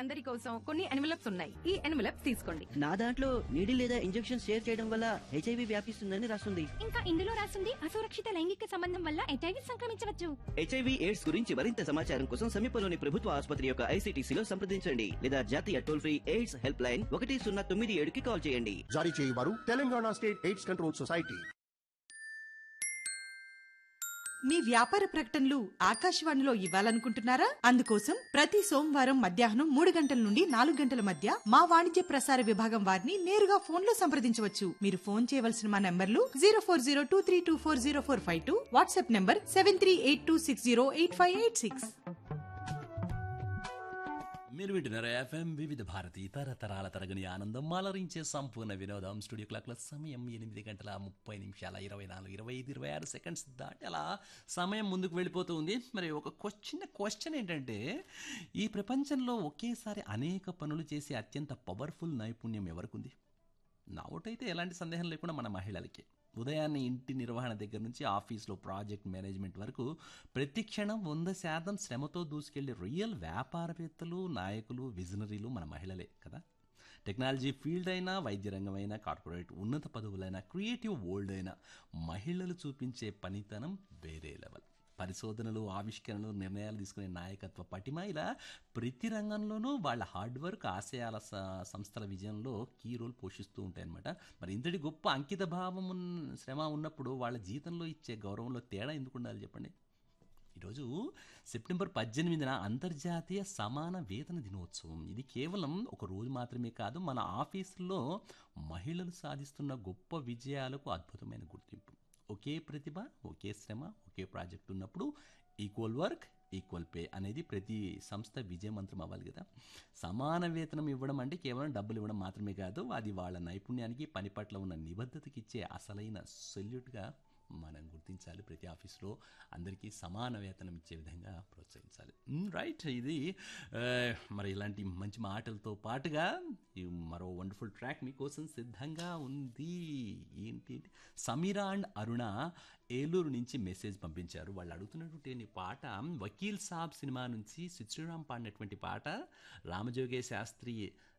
అందరి కోసం కొన్ని ఎన్వలప్స్ ఉన్నాయి ఈ ఎన్వలప్స్ తీసుకోండి నా దాంట్లో నీడి లేదా ఇంజెక్షన్ షేర్ చేయడం వల్ల హెచ్ఐవి వ్యాపిస్తుందని రాస్తుంది ఇంకా ఇందులో రాసింది అసురక్షిత లైంగిక సంబంధం వల్ల హెచ్ఐవి సంక్రమించవచ్చు హెచ్ఐవి ఎయిడ్స్ గురించి మరింత సమాచారం కోసం సమీపంలోని ప్రభుత్వ ఆసుపత్రి యొక్క ఐసీటీసీలో సంప్రదించండి లేదా జాతీయ toll free AIDS help line ఒకటి సున్నా తొమ్మిది ఏడుకి కాల్ చేయండి జారీ చేయవారు Telangana state AIDS control society మీ వ్యాపార ప్రకటనలు ఆకాశవాణిలో ఇవ్వాలనుకుంటున్నారా అందుకోసం ప్రతి సోమవారం మధ్యాహ్నం మూడు గంటల నుండి నాలుగు గంటల మధ్య మా వాణిజ్య ప్రసార విభాగం వారిని నేరుగా ఫోన్ లో సంప్రదించవచ్చు మీరు ఫోన్ చేయవలసిన మా నంబర్లు zero four zero two three two four zero four five two WhatsApp number seven three eight two six zero eight five eight six మీరు వింటున్నారు ఎఫ్ఎం వివిధ భారతి తరతరాల తరగని ఆనందం మాలరించే సంపూర్ణ వినోదం స్టూడియో క్లాక్ల సమయం ఎనిమిది గంటల ముప్పై నిమిషాల ఇరవై నాలుగు ఇరవై ఐదు ఇరవై ఆరు సెకండ్స్ దాటి అలా సమయం ముందుకు వెళ్ళిపోతూ ఉంది మరి ఒక క్వ- చిన్న క్వశ్చన్ ఏంటంటే ఈ ప్రపంచంలో ఒకేసారి అనేక పనులు చేసే అత్యంత పవర్ఫుల్ నైపుణ్యం ఎవరికి ఉంది నా ఓటైతే ఎలాంటి సందేహం లేకుండా మన మహిళలకి ఉదయాన్నే ఇంటి నిర్వహణ దగ్గర నుంచి ఆఫీస్లో ప్రాజెక్ట్ మేనేజ్మెంట్ వరకు ప్రతి క్షణం వంద శాతం శ్రమతో దూసుకెళ్లే రియల్ వ్యాపారవేత్తలు నాయకులు విజనరీలు మన మహిళలే కదా టెక్నాలజీ ఫీల్డ్ అయినా వైద్య రంగం అయినా కార్పొరేట్ ఉన్నత పదవులైనా క్రియేటివ్ వరల్డ్ అయినా మహిళలు చూపించే పనితనం వేరే లెవెల్ పరిశోధనలు ఆవిష్కరణలు నిర్ణయాలు తీసుకునే నాయకత్వ పటిమ ఇలా ప్రతి రంగంలోనూ వాళ్ళ హార్డ్ వర్క్ ఆశయాల స- సంస్థల విజయంలో కీ రోల్ పోషిస్తూ ఉంటాయన్నమాట మరి ఇంతటి గొప్ప అంకిత భావం ఉన్న- శ్రమ ఉన్నప్పుడు వాళ్ళ జీతంలో ఇచ్చే గౌరవంలో తేడా ఎందుకు ఉండాలి చెప్పండి ఈరోజు సెప్టెంబర్ పద్దెనిమిదిన అంతర్జాతీయ సమాన వేతన దినోత్సవం ఇది కేవలం ఒక రోజు మాత్రమే కాదు మన ఆఫీసుల్లో మహిళలు సాధిస్తున్న గొప్ప విజయాలకు అద్భుతమైన గుర్తింపు ఒకే ప్రతిభ ఒకే శ్రమ ఒకే ప్రాజెక్ట్ ఉన్నప్పుడు ఈక్వల్ వర్క్ ఈక్వల్ పే అనేది ప్రతి సంస్థ విజయమంత్రం అవ్వాలి కదా సమాన వేతనం ఇవ్వడం అంటే కేవలం డబ్బులు ఇవ్వడం మాత్రమే కాదు అది వాళ్ళ నైపుణ్యానికి పని పట్ల ఉన్న నిబద్ధతకి ఇచ్చే అసలైన సొల్యూట్గా మనం గుర్తించాలి ప్రతి ఆఫీస్లో అందరికీ సమాన వేతనం ఇచ్చే విధంగా ప్రోత్సహించాలి రైట్ ఇది ఆ, మరి ఇలాంటి మంచి మాటలతో పాటుగా ఈ మరో వండర్ఫుల్ ట్రాక్ మీకోసం సిద్ధంగా ఉంది ఏంటి సమీరా అండ్ అరుణ ఏలూరు నుంచి మెసేజ్ పంపించారు వాళ్ళు అడుగుతున్నటువంటి పాట వకీల్ సాబ్ సినిమా నుంచి శ్రీరామ్ పాడినటువంటి పాట రామజోగే శాస్త్రి